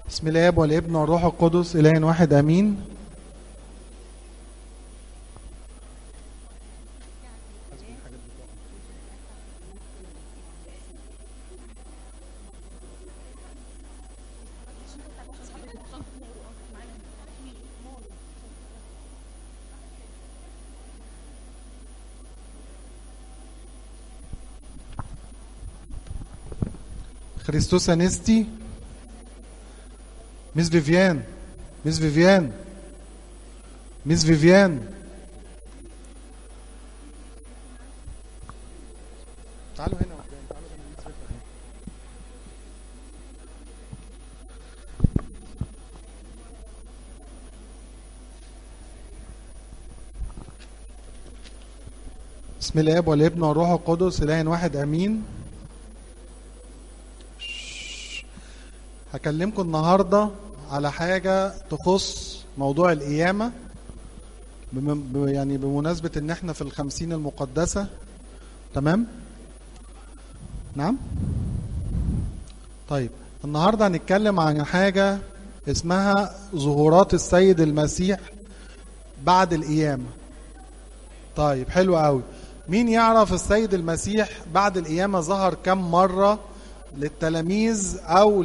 بسم الاب والابن والروح القدس اله واحد امين خريستوس انستي ميس فيفيان ميس فيفيان ميس فيفيان تعالوا هنا قدام تعالوا جنب ميس فيفيان. بسم الاب والابن والروح القدس اله واحد امين هكلمكم النهارده على حاجه تخص موضوع القيامه بم- ب- يعني بمناسبه ان احنا في الخمسين المقدسه تمام نعم طيب النهارده هنتكلم عن حاجه اسمها ظهورات السيد المسيح بعد القيامه طيب حلو قوي مين يعرف السيد المسيح بعد القيامه ظهر كم مره للتلاميذ او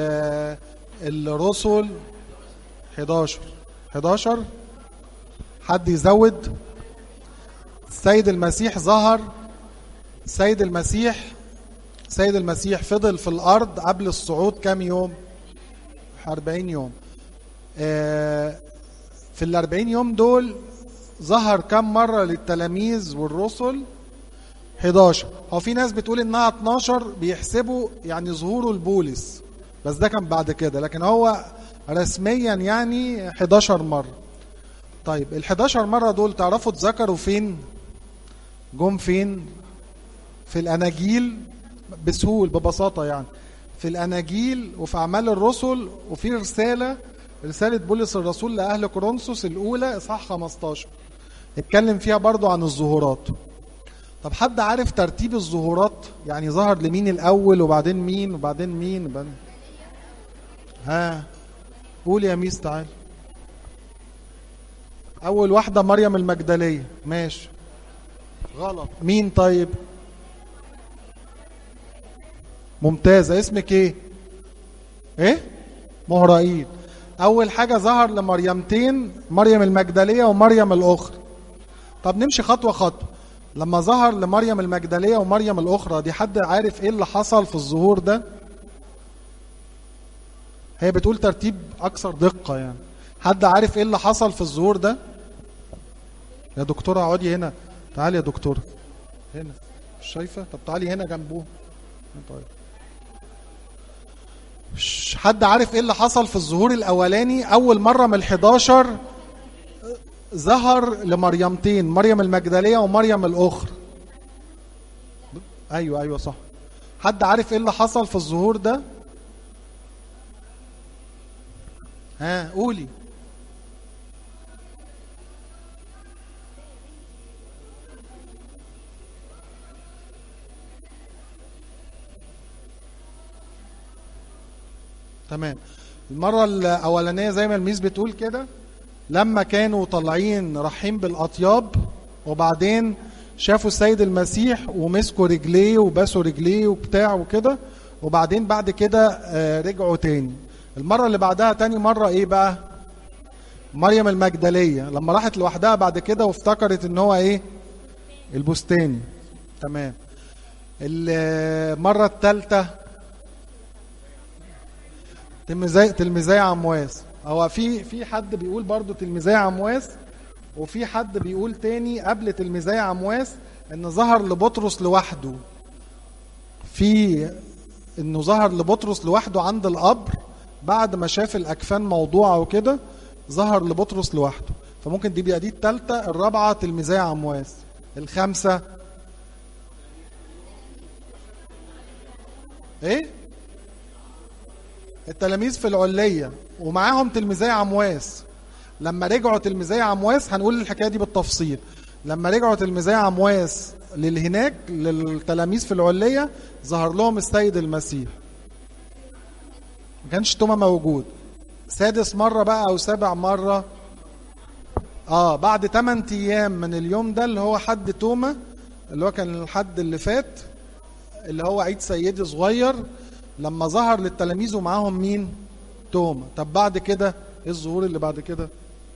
للرسل 11 11 حد يزود السيد المسيح ظهر السيد المسيح السيد المسيح فضل في الارض قبل الصعود كام يوم 40 يوم آه، في ال 40 يوم دول ظهر كم مره للتلاميذ والرسل 11 هو في ناس بتقول انها 12 بيحسبوا يعني ظهوره لبولس بس ده كان بعد كده لكن هو رسميا يعني 11 مره طيب ال 11 مره دول تعرفوا اتذكروا فين جم فين في الاناجيل بسهول ببساطه يعني في الاناجيل وفي اعمال الرسل وفي رساله رساله بولس الرسول لاهل كورنثوس الاولى اصحاح 15 اتكلم فيها برضو عن الظهورات طب حد عارف ترتيب الظهورات يعني ظهر لمين الاول وبعدين مين وبعدين مين وبعدين ها قول يا ميس تعال اول واحده مريم المجدليه ماشي غلط مين طيب ممتازه اسمك ايه ايه مهرائيل اول حاجه ظهر لمريمتين مريم المجدليه ومريم الاخرى طب نمشي خطوه خطوه لما ظهر لمريم المجدليه ومريم الاخرى دي حد عارف ايه اللي حصل في الظهور ده هي بتقول ترتيب اكثر دقه يعني حد عارف ايه اللي حصل في الظهور ده يا دكتوره اقعدي هنا تعالي يا دكتوره هنا مش شايفه طب تعالي هنا جنبه طيب ش- حد عارف ايه اللي حصل في الظهور الاولاني اول مره من ال11 ظهر لمريمتين مريم المجدليه ومريم الاخرى ايوه ايوه صح حد عارف ايه اللي حصل في الظهور ده ها قولي تمام المرة الأولانية زي ما الميس بتقول كده لما كانوا طالعين رايحين بالأطياب وبعدين شافوا السيد المسيح ومسكوا رجليه وباسوا رجليه وبتاع وكده وبعدين بعد كده آه، رجعوا تاني المرة اللي بعدها تاني مرة ايه بقى مريم المجدلية لما راحت لوحدها بعد كده وافتكرت ان هو ايه البستاني تمام المرة الثالثة تلميذي تلميذي عمواس هو في في حد بيقول برضو تلميذي عمواس وفي حد بيقول تاني قبل تلميذي عمواس ان ظهر لبطرس لوحده في انه ظهر لبطرس لوحده عند القبر بعد ما شاف الاكفان موضوعه وكده ظهر لبطرس لوحده فممكن دي بقى دي الثالثه الرابعه تلميذي عمواس الخامسه ايه التلاميذ في العلية ومعاهم تلميذي عمواس لما رجعوا تلميذي عمواس هنقول الحكاية دي بالتفصيل لما رجعوا تلميذي عمواس للهناك للتلاميذ في العلية ظهر لهم السيد المسيح ما كانش توما موجود سادس مرة بقى أو سابع مرة اه بعد 8 أيام من اليوم ده اللي هو حد توما اللي هو كان الحد اللي فات اللي هو عيد سيدي صغير لما ظهر للتلاميذ ومعاهم مين؟ توما طب بعد كده ايه الظهور اللي بعد كده؟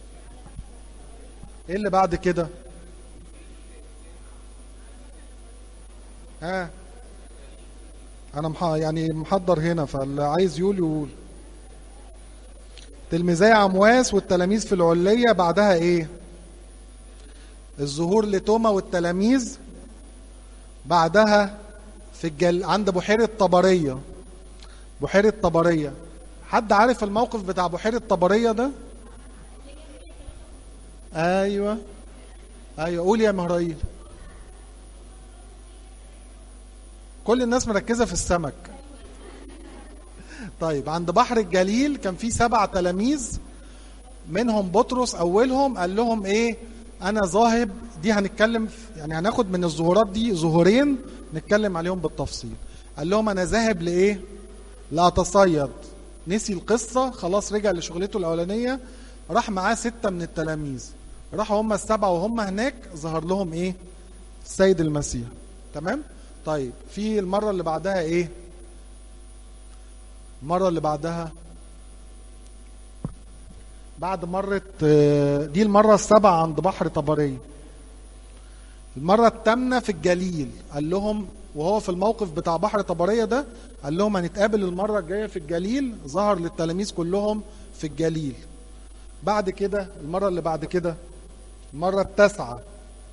ايه اللي بعد كده؟ ها انا مح... يعني محضر هنا فاللي عايز يقول يقول تلميذي عمواس والتلاميذ في العلية بعدها ايه الظهور لتوما والتلاميذ بعدها في الجل... عند بحيرة طبرية بحيرة طبرية حد عارف الموقف بتاع بحيرة طبرية ده ايوه ايوه قول يا مهرائيل كل الناس مركزة في السمك طيب عند بحر الجليل كان في سبع تلاميذ منهم بطرس اولهم قال لهم ايه انا ذاهب دي هنتكلم يعني هناخد من الظهورات دي ظهورين نتكلم عليهم بالتفصيل قال لهم انا ذاهب لايه لاتصيد نسي القصة خلاص رجع لشغلته الأولانية راح معاه ستة من التلاميذ راحوا هم السبعة وهم هناك ظهر لهم ايه السيد المسيح تمام طيب في المرة اللي بعدها ايه المرة اللي بعدها بعد مرة دي المرة السابعة عند بحر طبرية المرة الثامنة في الجليل قال لهم وهو في الموقف بتاع بحر طبرية ده قال لهم هنتقابل المرة الجاية في الجليل ظهر للتلاميذ كلهم في الجليل بعد كده المرة اللي بعد كده المرة التاسعة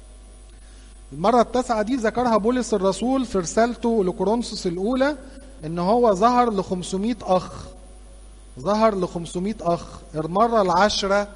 المرة التاسعة دي ذكرها بولس الرسول في رسالته لكورنثوس الأولى إن هو ظهر ل 500 أخ ظهر ل 500 أخ المرة العاشرة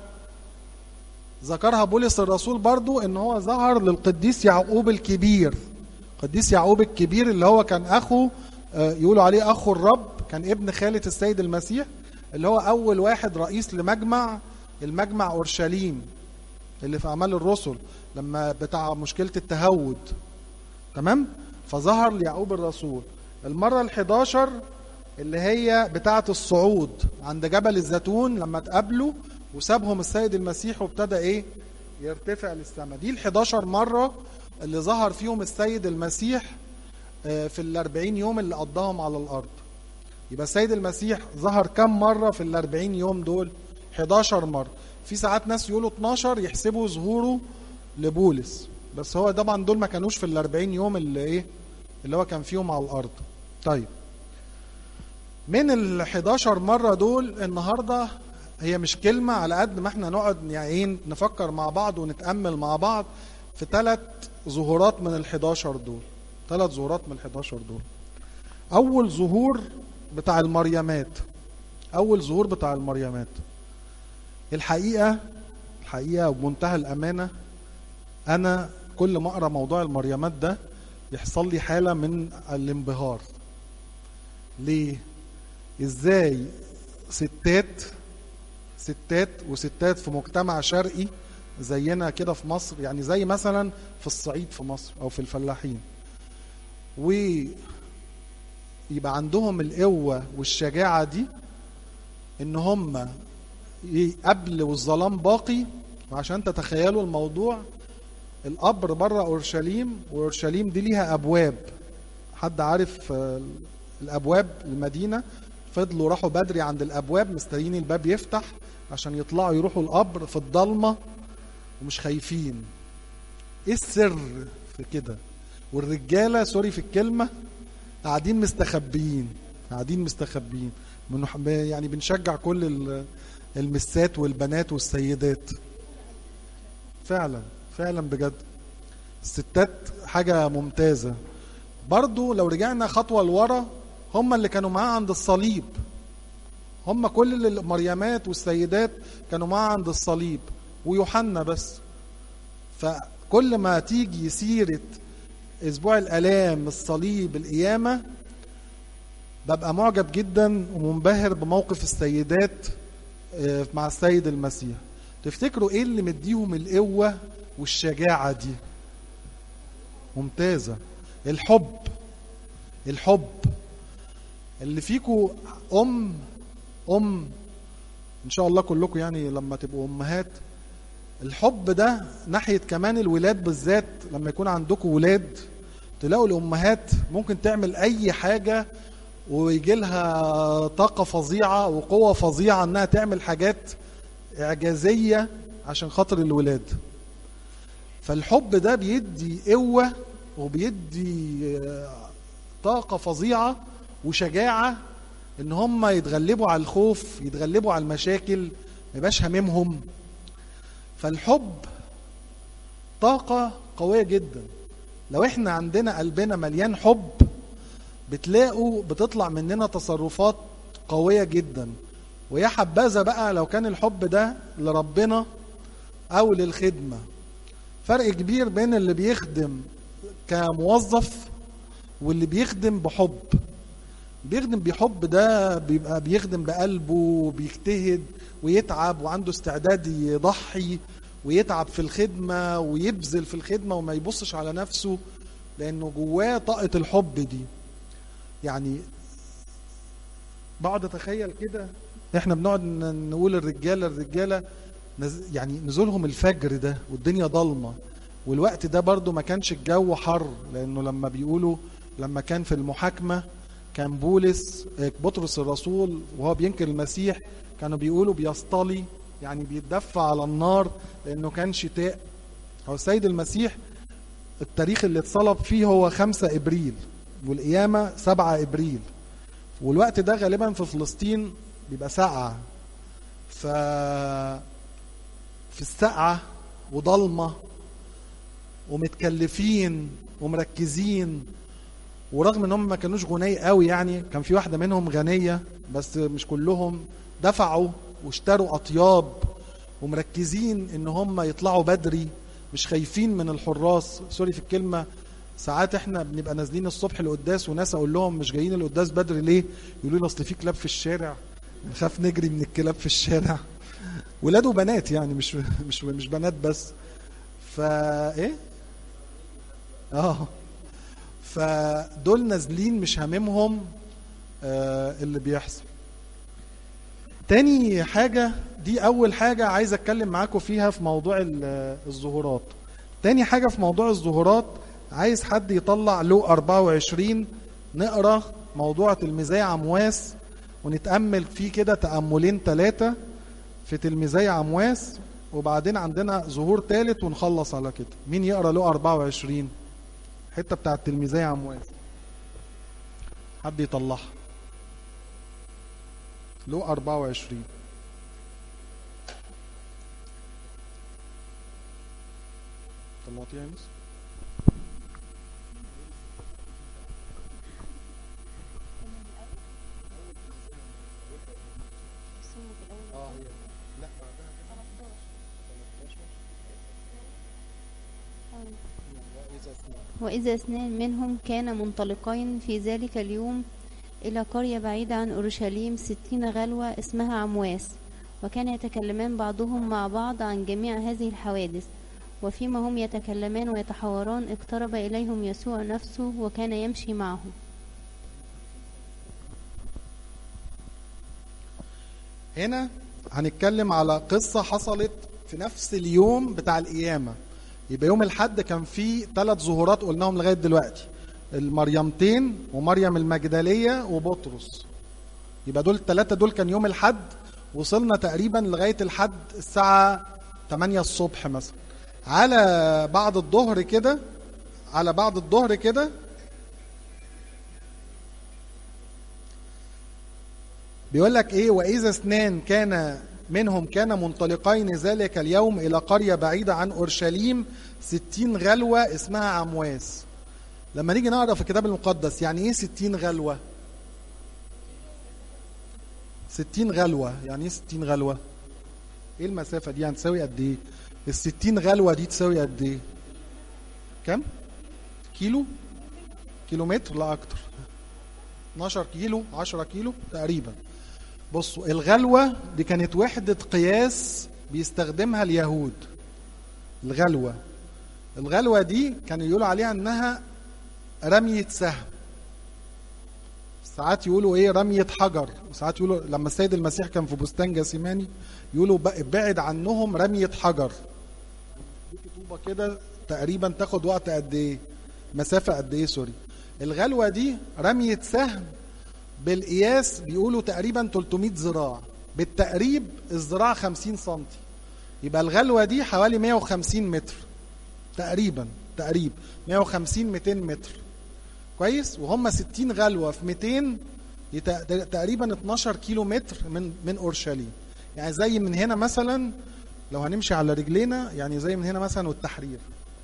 ذكرها بولس الرسول برضو إن هو ظهر للقديس يعقوب الكبير قديس يعقوب الكبير اللي هو كان أخو يقولوا عليه أخو الرب كان ابن خالة السيد المسيح اللي هو أول واحد رئيس لمجمع المجمع أورشليم اللي في أعمال الرسل لما بتاع مشكلة التهود تمام فظهر ليعقوب الرسول المرة ال11 اللي هي بتاعة الصعود عند جبل الزيتون لما اتقابلوا وسابهم السيد المسيح وابتدى ايه يرتفع للسماء دي ال11 مرة اللي ظهر فيهم السيد المسيح في الأربعين يوم اللي قضاهم على الأرض يبقى السيد المسيح ظهر كم مرة في الأربعين يوم دول 11 مرة في ساعات ناس يقولوا 12 يحسبوا ظهوره لبولس بس هو طبعا دول ما كانوش في الأربعين يوم اللي ايه اللي هو كان فيهم على الأرض طيب من ال 11 مرة دول النهاردة هي مش كلمة على قد ما احنا نقعد يعني نفكر مع بعض ونتأمل مع بعض في ثلاث ظهورات من ال 11 دول ثلاث ظهورات من ال 11 دول أول ظهور بتاع المريمات أول ظهور بتاع المريمات الحقيقة الحقيقة وبمنتهى الأمانة أنا كل ما أقرأ موضوع المريمات ده يحصل لي حالة من الانبهار ليه؟ إزاي ستات ستات وستات في مجتمع شرقي زينا كده في مصر يعني زي مثلا في الصعيد في مصر أو في الفلاحين ويبقى عندهم القوة والشجاعة دي إن هم قبل والظلام باقي وعشان تتخيلوا الموضوع القبر بره اورشليم واورشليم دي ليها ابواب حد عارف الابواب المدينه فضلوا راحوا بدري عند الابواب مستنيين الباب يفتح عشان يطلعوا يروحوا القبر في الضلمه ومش خايفين ايه السر في كده والرجاله سوري في الكلمه قاعدين مستخبيين قاعدين مستخبيين يعني بنشجع كل المسات والبنات والسيدات فعلا فعلا بجد الستات حاجة ممتازة برضو لو رجعنا خطوة لورا هم اللي كانوا معاه عند الصليب هم كل المريمات والسيدات كانوا معاه عند الصليب ويوحنا بس فكل ما تيجي سيرة أسبوع الآلام الصليب القيامة ببقى معجب جدا ومنبهر بموقف السيدات مع السيد المسيح تفتكروا ايه اللي مديهم القوة والشجاعة دي ممتازة الحب الحب اللي فيكو أم أم ان شاء الله كلكم يعني لما تبقوا امهات الحب ده ناحيه كمان الولاد بالذات لما يكون عندكم ولاد تلاقوا الامهات ممكن تعمل اي حاجه ويجي لها طاقه فظيعه وقوه فظيعه انها تعمل حاجات اعجازيه عشان خاطر الولاد فالحب ده بيدي قوه وبيدي طاقه فظيعه وشجاعه ان هم يتغلبوا على الخوف يتغلبوا على المشاكل ما يبقاش هممهم فالحب طاقة قوية جدا لو احنا عندنا قلبنا مليان حب بتلاقوا بتطلع مننا تصرفات قوية جدا ويا حبذا بقى لو كان الحب ده لربنا او للخدمة فرق كبير بين اللي بيخدم كموظف واللي بيخدم بحب بيخدم بحب ده بيبقى بيخدم بقلبه وبيجتهد ويتعب وعنده استعداد يضحي ويتعب في الخدمة ويبذل في الخدمة وما يبصش على نفسه لأنه جواه طاقة الحب دي يعني بقعد أتخيل كده إحنا بنقعد نقول الرجالة الرجالة يعني نزولهم الفجر ده والدنيا ضلمة والوقت ده برضو ما كانش الجو حر لأنه لما بيقولوا لما كان في المحاكمة كان بولس بطرس الرسول وهو بينكر المسيح كانوا بيقولوا بيصطلي يعني بيتدفى على النار لانه كان شتاء هو السيد المسيح التاريخ اللي اتصلب فيه هو 5 ابريل والقيامه 7 ابريل والوقت ده غالبا في فلسطين بيبقى ساقعه ف في السقعه وضلمه ومتكلفين ومركزين ورغم ان هم ما كانوش غني قوي يعني كان في واحده منهم غنيه بس مش كلهم دفعوا واشتروا اطياب ومركزين ان هم يطلعوا بدري مش خايفين من الحراس سوري في الكلمه ساعات احنا بنبقى نازلين الصبح القداس وناس اقول لهم مش جايين القداس بدري ليه يقولوا لي اصل في كلاب في الشارع نخاف نجري من الكلاب في الشارع ولاد وبنات يعني مش مش مش بنات بس فا ايه اه فدول نازلين مش هاممهم آه اللي بيحصل تاني حاجة دي أول حاجة عايز أتكلم معاكم فيها في موضوع الظهورات تاني حاجة في موضوع الظهورات عايز حد يطلع له 24 نقرا موضوع تلميذي عمواس ونتأمل فيه كده تأملين ثلاثة في تلميذي عمواس وبعدين عندنا ظهور ثالث ونخلص على كده مين يقرا له 24 حته بتاعت تلميذي عمواس حد يطلعها له 24 طلعتيها يا مس وإذا اثنان منهم كان منطلقين في ذلك اليوم إلى قرية بعيدة عن أورشليم ستين غلوة اسمها عمواس وكان يتكلمان بعضهم مع بعض عن جميع هذه الحوادث وفيما هم يتكلمان ويتحاوران اقترب إليهم يسوع نفسه وكان يمشي معهم هنا هنتكلم على قصة حصلت في نفس اليوم بتاع القيامة يبقى يوم الحد كان فيه ثلاث ظهورات قلناهم لغاية دلوقتي المريمتين ومريم المجدلية وبطرس يبقى دول الثلاثة دول كان يوم الحد وصلنا تقريبا لغاية الحد الساعة 8 الصبح مثلا على بعد الظهر كده على بعد الظهر كده بيقول لك ايه واذا اثنان كان منهم كان منطلقين ذلك اليوم الى قريه بعيده عن اورشليم ستين غلوه اسمها عمواس لما نيجي نقرا في الكتاب المقدس يعني ايه ستين غلوه ستين غلوه يعني ايه ستين غلوه ايه المسافه دي هتساوي قد ايه الستين غلوه دي تساوي قد ايه كم كيلو كيلومتر لا اكتر 12 كيلو 10 كيلو تقريبا بصوا الغلوة دي كانت وحدة قياس بيستخدمها اليهود الغلوة الغلوة دي كانوا يقولوا عليها انها رمية سهم ساعات يقولوا ايه رمية حجر وساعات يقولوا لما السيد المسيح كان في بستان جاسيماني يقولوا ب- بعد عنهم رمية حجر دي طوبة كده تقريبا تاخد وقت قد ايه مسافة قد ايه سوري الغلوة دي رمية سهم بالقياس بيقولوا تقريبا 300 ذراع بالتقريب الذراع 50 سنتي يبقى الغلوة دي حوالي 150 متر تقريبا تقريب 150 200 متر كويس وهم 60 غلوة في 200 يت- تقريبا 12 كيلو متر من من اورشليم يعني زي من هنا مثلا لو هنمشي على رجلينا يعني زي من هنا مثلا والتحرير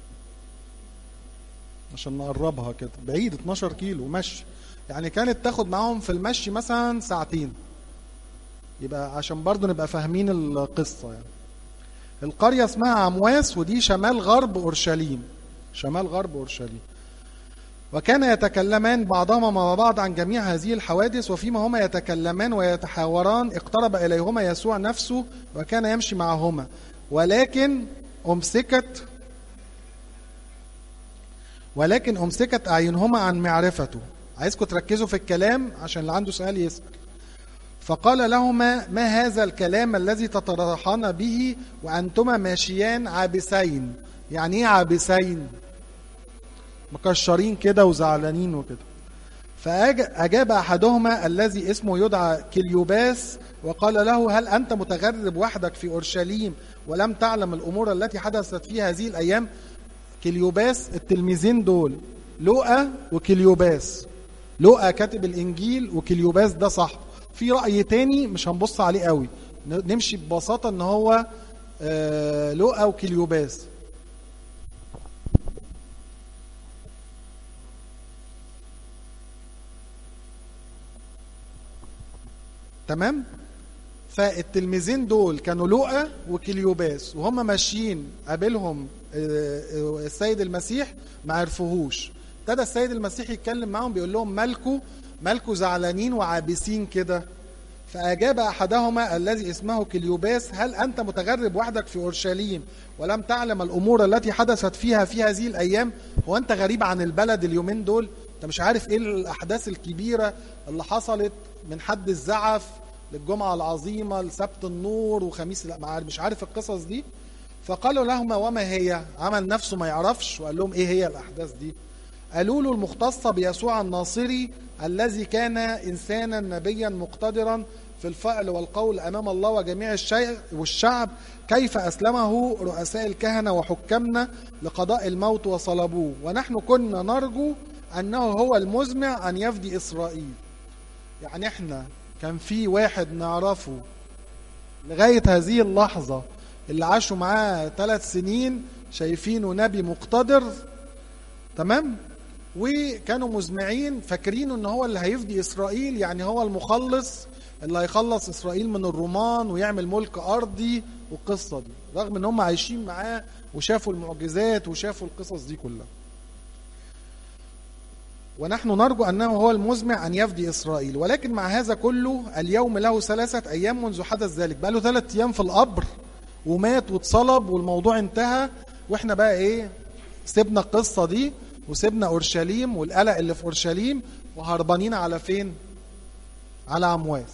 عشان نقربها كده بعيد 12 كيلو مشي يعني كانت تاخد معاهم في المشي مثلا ساعتين يبقى عشان برضو نبقى فاهمين القصة يعني القرية اسمها عمواس ودي شمال غرب أورشليم شمال غرب أورشليم وكان يتكلمان بعضهما مع بعض عن جميع هذه الحوادث وفيما هما يتكلمان ويتحاوران اقترب إليهما يسوع نفسه وكان يمشي معهما ولكن أمسكت ولكن أمسكت أعينهما عن معرفته عايزكم تركزوا في الكلام عشان اللي عنده سؤال يسأل فقال لهما ما هذا الكلام الذي تتراحان به وأنتما ماشيان عابسين يعني ايه عابسين مكشرين كده وزعلانين وكده فأجاب أحدهما الذي اسمه يدعى كليوباس وقال له هل أنت متغرب وحدك في أورشليم ولم تعلم الأمور التي حدثت في هذه الأيام كليوباس التلميذين دول لوقا وكليوباس لوقا كاتب الإنجيل وكليوباس ده صاحبه في رأي تاني مش هنبص عليه قوي نمشي ببساطة ان هو آه لوقا وكليوباس تمام فالتلميذين دول كانوا لوقا وكليوباس وهم ماشيين قابلهم السيد المسيح ما عرفوهوش ابتدى السيد المسيح يتكلم معاهم بيقول لهم مالكوا مالكوا زعلانين وعابسين كده فأجاب أحدهما الذي اسمه كليوباس هل أنت متغرب وحدك في أورشليم ولم تعلم الأمور التي حدثت فيها في هذه الأيام هو أنت غريب عن البلد اليومين دول أنت مش عارف إيه الأحداث الكبيرة اللي حصلت من حد الزعف للجمعة العظيمة لسبت النور وخميس لا مش عارف القصص دي فقالوا لهما وما هي عمل نفسه ما يعرفش وقال لهم إيه هي الأحداث دي قالوا له المختصة بيسوع الناصري الذي كان إنسانا نبيا مقتدرا في الفعل والقول أمام الله وجميع الشيء والشعب كيف أسلمه رؤساء الكهنة وحكامنا لقضاء الموت وصلبوه ونحن كنا نرجو أنه هو المزمع أن يفدي إسرائيل يعني احنا كان في واحد نعرفه لغاية هذه اللحظة اللي عاشوا معاه ثلاث سنين شايفينه نبي مقتدر تمام وكانوا مزمعين فاكرين ان هو اللي هيفدي اسرائيل يعني هو المخلص اللي هيخلص اسرائيل من الرومان ويعمل ملك ارضي والقصه دي رغم ان هم عايشين معاه وشافوا المعجزات وشافوا القصص دي كلها ونحن نرجو انه هو المزمع ان يفدي اسرائيل ولكن مع هذا كله اليوم له ثلاثه ايام منذ حدث ذلك بقى له ثلاث ايام في القبر ومات واتصلب والموضوع انتهى واحنا بقى ايه سيبنا القصه دي وسيبنا اورشليم والقلق اللي في اورشليم وهربانين على فين على عمواس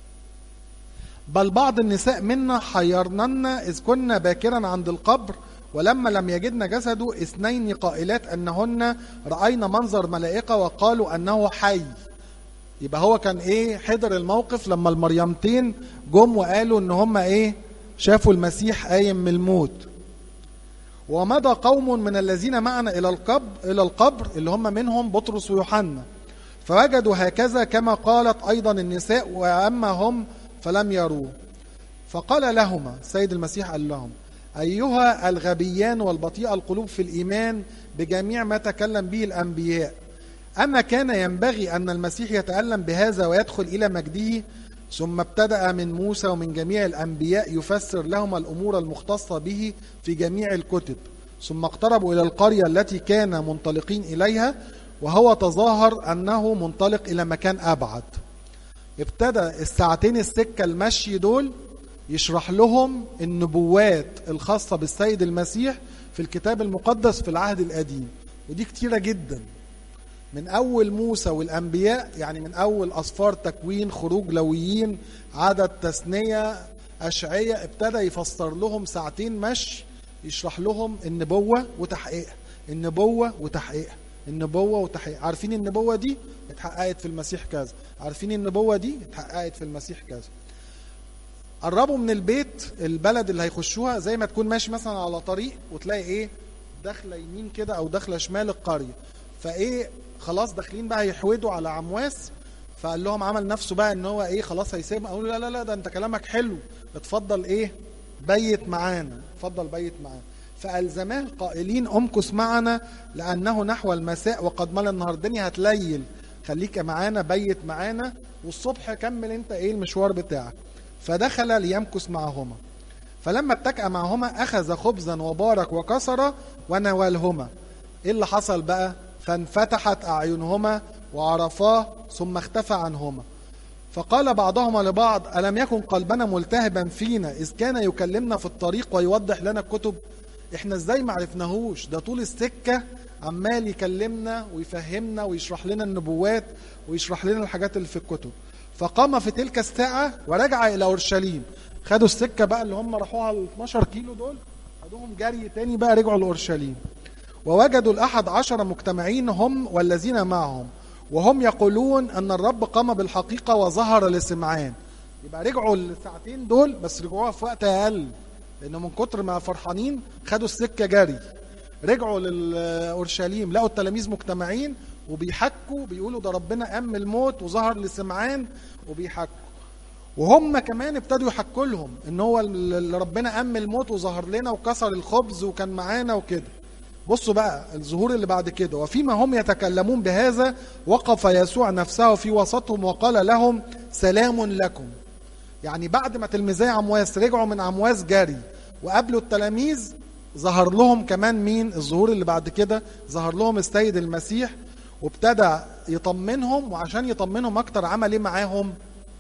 بل بعض النساء منا حيرننا اذ كنا باكرا عند القبر ولما لم يجدن جسده اثنين قائلات انهن راينا منظر ملائكه وقالوا انه حي يبقى هو كان ايه حضر الموقف لما المريمتين جم وقالوا ان هم ايه شافوا المسيح قايم من الموت ومضى قوم من الذين معنا الى القبر الى القبر اللي هم منهم بطرس ويوحنا فوجدوا هكذا كما قالت ايضا النساء واما هم فلم يروه فقال لهما السيد المسيح قال لهم ايها الغبيان والبطيء القلوب في الايمان بجميع ما تكلم به الانبياء اما كان ينبغي ان المسيح يتالم بهذا ويدخل الى مجده ثم ابتدأ من موسى ومن جميع الأنبياء يفسر لهم الأمور المختصة به في جميع الكتب ثم اقتربوا إلى القرية التي كان منطلقين إليها وهو تظاهر أنه منطلق إلى مكان أبعد ابتدى الساعتين السكة المشي دول يشرح لهم النبوات الخاصة بالسيد المسيح في الكتاب المقدس في العهد القديم ودي كتيرة جدا من اول موسى والانبياء يعني من اول اسفار تكوين خروج لويين عدد تثنيه اشعيه ابتدى يفسر لهم ساعتين مشي يشرح لهم النبوه وتحقيقها النبوه وتحقيقها النبوه وتحقيقها عارفين النبوه دي اتحققت في المسيح كذا عارفين النبوه دي اتحققت في المسيح كذا قربوا من البيت البلد اللي هيخشوها زي ما تكون ماشي مثلا على طريق وتلاقي ايه داخله يمين كده او داخله شمال القريه فايه خلاص داخلين بقى يحودوا على عمواس فقال لهم عمل نفسه بقى ان هو ايه خلاص هيسيبهم اقول لا لا لا ده انت كلامك حلو اتفضل ايه بيت معانا اتفضل بيت معانا فالزماه قائلين امكث معنا لانه نحو المساء وقد مال النهار الدنيا هتليل خليك معانا بيت معانا والصبح كمل انت ايه المشوار بتاعك فدخل ليمكث معهما فلما اتكأ معهما أخذ خبزا وبارك وكسر ونوالهما إيه اللي حصل بقى فانفتحت أعينهما وعرفاه ثم اختفى عنهما فقال بعضهما لبعض ألم يكن قلبنا ملتهبا فينا إذ كان يكلمنا في الطريق ويوضح لنا الكتب إحنا إزاي ما عرفناهوش ده طول السكة عمال يكلمنا ويفهمنا ويشرح لنا النبوات ويشرح لنا الحاجات اللي في الكتب فقام في تلك الساعة ورجع إلى أورشليم خدوا السكة بقى اللي هم راحوها ال 12 كيلو دول خدوهم جري تاني بقى رجعوا لأورشليم ووجدوا الأحد عشر مجتمعين هم والذين معهم وهم يقولون أن الرب قام بالحقيقة وظهر لسمعان يبقى رجعوا الساعتين دول بس رجعوها في وقت أقل لأن من كتر ما فرحانين خدوا السكة جري رجعوا لأورشليم لقوا التلاميذ مجتمعين وبيحكوا بيقولوا ده ربنا قام الموت وظهر لسمعان وبيحكوا وهم كمان ابتدوا يحكوا لهم ان هو اللي ربنا قام الموت وظهر لنا وكسر الخبز وكان معانا وكده بصوا بقى الظهور اللي بعد كده وفيما هم يتكلمون بهذا وقف يسوع نفسه في وسطهم وقال لهم سلام لكم يعني بعد ما تلميذي عمواس رجعوا من عمواس جري وقابلوا التلاميذ ظهر لهم كمان مين الظهور اللي بعد كده ظهر لهم السيد المسيح وابتدى يطمنهم وعشان يطمنهم اكتر عمل ايه معاهم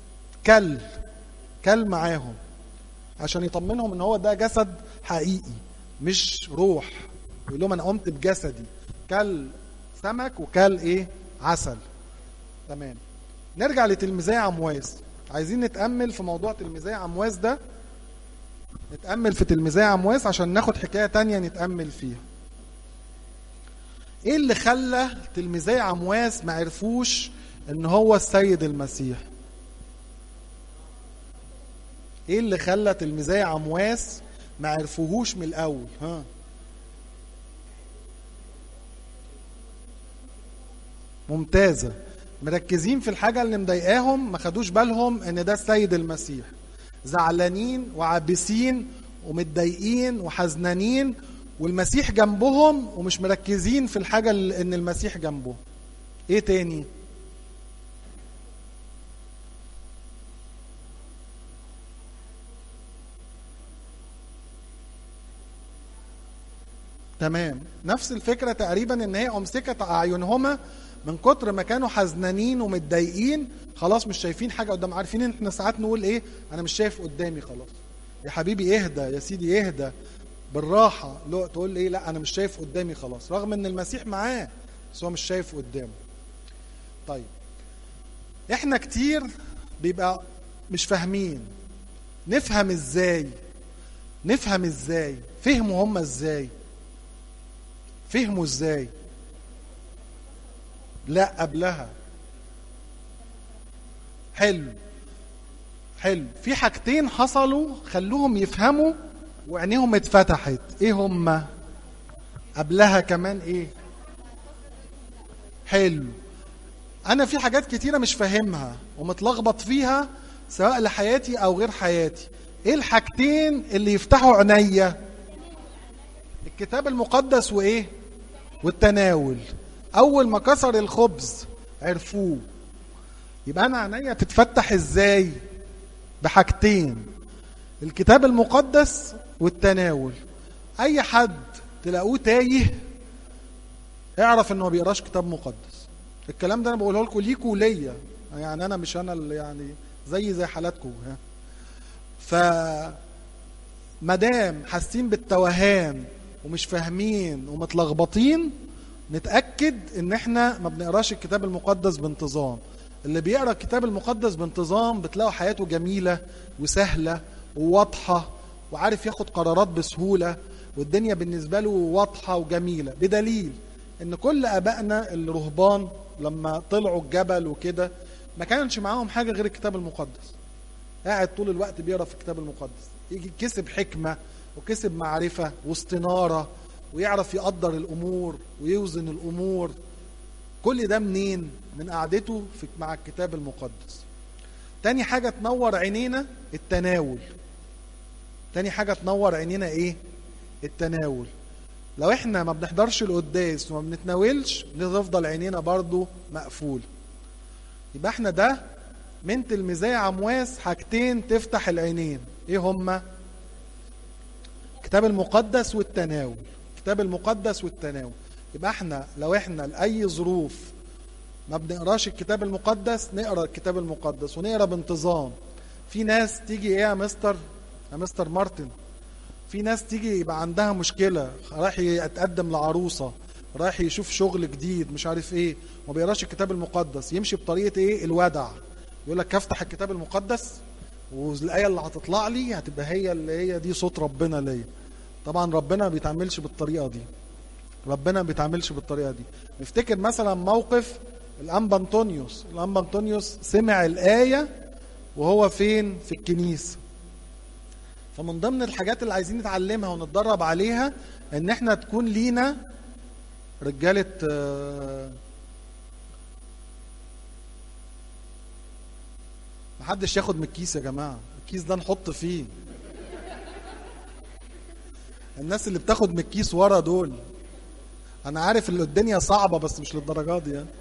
كل كل معاهم عشان يطمنهم ان هو ده جسد حقيقي مش روح يقول لهم انا قمت بجسدي كل سمك وكل ايه عسل تمام نرجع لتلميذي عمواس عايزين نتامل في موضوع تلميذي عمواس ده نتامل في تلميذي عمواس عشان ناخد حكايه تانية نتامل فيها ايه اللي خلى تلميذي عمواس ما عرفوش ان هو السيد المسيح ايه اللي خلى تلميذي عمواس ما عرفوهوش من الاول ها ممتازة مركزين في الحاجة اللي مضايقاهم ما خدوش بالهم ان ده السيد المسيح زعلانين وعابسين ومتضايقين وحزنانين والمسيح جنبهم ومش مركزين في الحاجة اللي ان المسيح جنبهم ايه تاني تمام نفس الفكرة تقريبا ان هي امسكت اعينهما من كتر ما كانوا حزنانين ومتضايقين خلاص مش شايفين حاجة قدام عارفين ان احنا ساعات نقول ايه انا مش شايف قدامي خلاص يا حبيبي اهدى يا سيدي اهدى بالراحة لو تقول ايه لا انا مش شايف قدامي خلاص رغم ان المسيح معاه بس هو مش شايف قدامه طيب احنا كتير بيبقى مش فاهمين نفهم ازاي نفهم ازاي فهموا هم ازاي فهموا ازاي لا قبلها حلو حلو في حاجتين حصلوا خلوهم يفهموا وعينيهم اتفتحت ايه هما قبلها كمان ايه حلو انا في حاجات كتيرة مش فاهمها ومتلخبط فيها سواء لحياتي او غير حياتي ايه الحاجتين اللي يفتحوا عينيا الكتاب المقدس وايه والتناول اول ما كسر الخبز عرفوه يبقى انا عينيا تتفتح ازاي بحاجتين الكتاب المقدس والتناول اي حد تلاقوه تايه اعرف انه ما بيقراش كتاب مقدس الكلام ده انا بقوله لكم ليكوا وليا يعني انا مش انا اللي يعني زي زي حالاتكم ها ف مادام حاسين بالتوهان ومش فاهمين ومتلخبطين نتاكد ان احنا ما بنقراش الكتاب المقدس بانتظام اللي بيقرا الكتاب المقدس بانتظام بتلاقوا حياته جميله وسهله وواضحه وعارف ياخد قرارات بسهوله والدنيا بالنسبه له واضحه وجميله بدليل ان كل ابائنا الرهبان لما طلعوا الجبل وكده ما كانش معاهم حاجه غير الكتاب المقدس قاعد طول الوقت بيقرا في الكتاب المقدس يجي كسب حكمه وكسب معرفه واستناره ويعرف يقدر الامور ويوزن الامور كل ده منين من قعدته في مع الكتاب المقدس تاني حاجه تنور عينينا التناول تاني حاجه تنور عينينا ايه التناول لو احنا ما بنحضرش القداس وما بنتناولش بنفضل عينينا برضو مقفول يبقى احنا ده من تلميذي عمواس حاجتين تفتح العينين ايه هما الكتاب المقدس والتناول الكتاب المقدس والتناول يبقى احنا لو احنا لاي ظروف ما بنقراش الكتاب المقدس نقرا الكتاب المقدس ونقرا بانتظام في ناس تيجي ايه يا مستر يا مستر مارتن في ناس تيجي يبقى عندها مشكله رايح يتقدم لعروسه رايح يشوف شغل جديد مش عارف ايه وما بيقراش الكتاب المقدس يمشي بطريقه ايه الودع يقول لك افتح الكتاب المقدس والايه اللي هتطلع لي هتبقى هي اللي هي دي صوت ربنا ليا طبعا ربنا ما بيتعاملش بالطريقه دي ربنا ما بيتعاملش بالطريقه دي نفتكر مثلا موقف الانبا انطونيوس الانبا انطونيوس سمع الايه وهو فين في الكنيسه فمن ضمن الحاجات اللي عايزين نتعلمها ونتدرب عليها ان احنا تكون لينا رجاله آه، محدش ياخد من الكيس يا جماعه الكيس ده نحط فيه الناس اللي بتاخد من الكيس ورا دول انا عارف ان الدنيا صعبه بس مش للدرجه دي يعني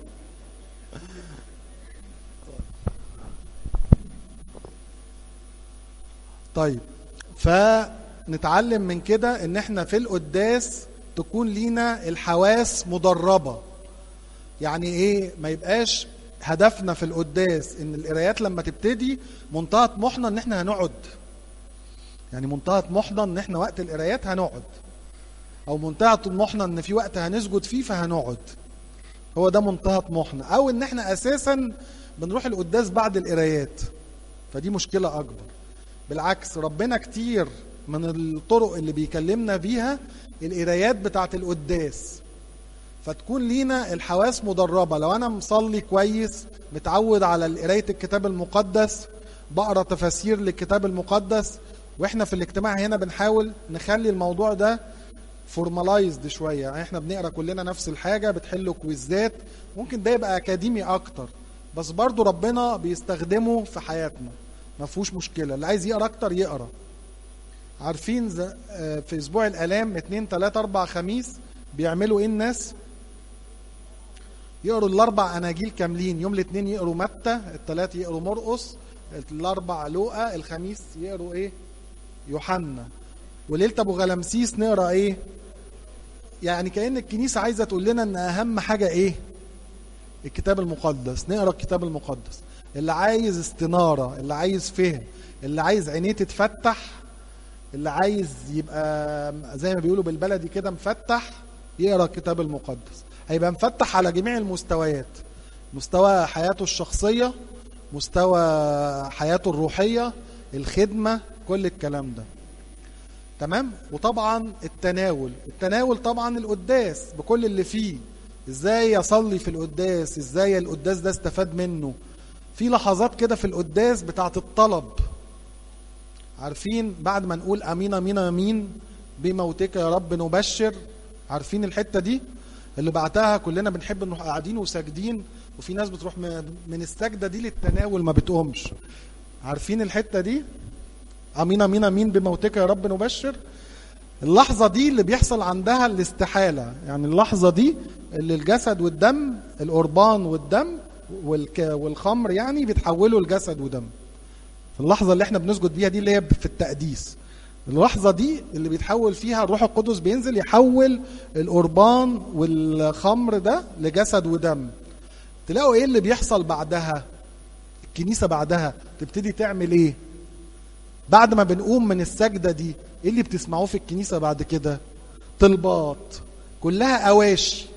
طيب فنتعلم من كده ان احنا في القداس تكون لينا الحواس مدربه يعني ايه ما يبقاش هدفنا في القداس ان القرايات لما تبتدي منتهى طموحنا ان احنا هنقعد يعني منتهى طموحنا ان احنا وقت القرايات هنقعد او منتهى طموحنا ان في وقت هنسجد فيه فهنقعد هو ده منتهى طموحنا او ان احنا اساسا بنروح القداس بعد القرايات فدي مشكله اكبر بالعكس ربنا كتير من الطرق اللي بيكلمنا بيها القرايات بتاعت القداس فتكون لينا الحواس مدربة لو أنا مصلي كويس متعود على قراية الكتاب المقدس بقرا تفاسير للكتاب المقدس واحنا في الاجتماع هنا بنحاول نخلي الموضوع ده فورمالايزد شويه يعني احنا بنقرا كلنا نفس الحاجه بتحلوا كويزات ممكن ده يبقى اكاديمي اكتر بس برضو ربنا بيستخدمه في حياتنا ما فيهوش مشكله اللي عايز يقرا اكتر يقرا عارفين ز- آه، في اسبوع الالام 2 3 4 خميس بيعملوا ايه الناس يقروا الاربع اناجيل كاملين يوم الاثنين يقروا متى الثلاث يقروا مرقس الاربع لوقا الخميس يقروا ايه يوحنا وليله ابو غلمسيس نقرا ايه يعني كأن الكنيسة عايزة تقول لنا ان اهم حاجة ايه الكتاب المقدس نقرا الكتاب المقدس اللي عايز استنارة اللي عايز فهم اللي عايز عينيه تتفتح اللي عايز يبقى زي ما بيقولوا بالبلدي كده مفتح يقرا الكتاب المقدس هيبقى مفتح على جميع المستويات مستوى حياته الشخصية مستوى حياته الروحية الخدمة كل الكلام ده تمام وطبعا التناول التناول طبعا القداس بكل اللي فيه ازاي اصلي في القداس ازاي القداس ده استفاد منه في لحظات كده في القداس بتاعت الطلب عارفين بعد ما نقول امين امين امين بموتك يا رب نبشر عارفين الحته دي اللي بعتها كلنا بنحب نروح قاعدين وساجدين وفي ناس بتروح من من السجده دي للتناول ما بتقومش عارفين الحته دي امين امين امين بموتك يا رب نبشر اللحظة دي اللي بيحصل عندها الاستحالة يعني اللحظة دي اللي الجسد والدم القربان والدم والك والخمر يعني بيتحولوا لجسد ودم في اللحظة اللي احنا بنسجد بيها دي اللي هي في التقديس اللحظة دي اللي بيتحول فيها الروح القدس بينزل يحول القربان والخمر ده لجسد ودم تلاقوا ايه اللي بيحصل بعدها الكنيسة بعدها تبتدي تعمل ايه بعد ما بنقوم من السجدة دي ايه اللي بتسمعوه في الكنيسة بعد كده طلبات كلها اواشي